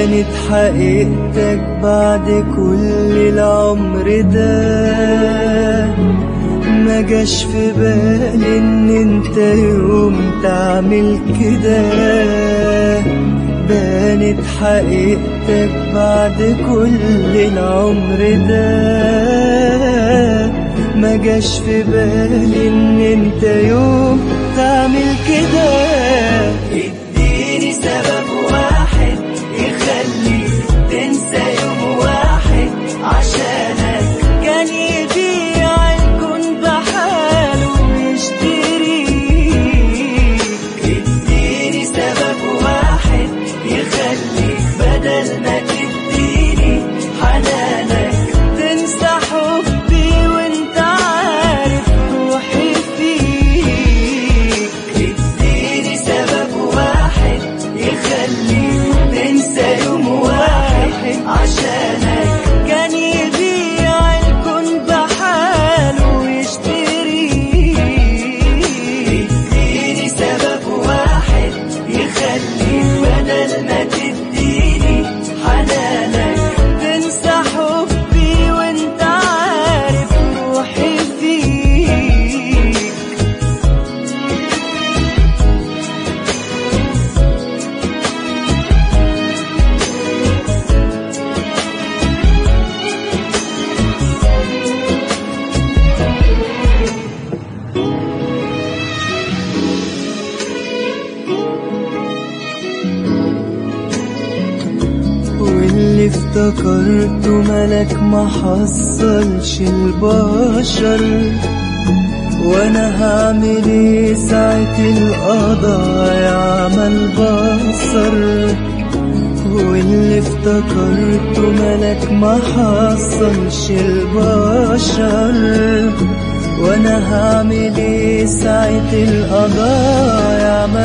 بانت حقيقتك بعد كل العمر ده ما جاش في بالي ان انت يوم تعمل كده بانت حقيقتك بعد كل العمر ده ما جاش في بالي ان انت يوم تعمل كده اديني سبب واحد يخليك تنسى يوم واحد عشانك كان يبيع الكون بحاله ويشتريك اديني سبب واحد يخليك بدل ما تديني حنانك تنسى حبي وانت عارف روحي فيك اديني سبب واحد يخليك تنسى يوم واحد عشانك كان يبيع الكون بحاله ويشتريك اديني سبب واحد يخليك بدل ما تديني حنانك تنسى حبي وانت عارف روحي فيك واللي افتكرته ملك ما حصلش البشر وانا هعمل ايه ساعة القضاء يعمل بصر واللي افتكرته ملك ما حصلش البشر وانا هعمل ايه ساعة القضاء يعمل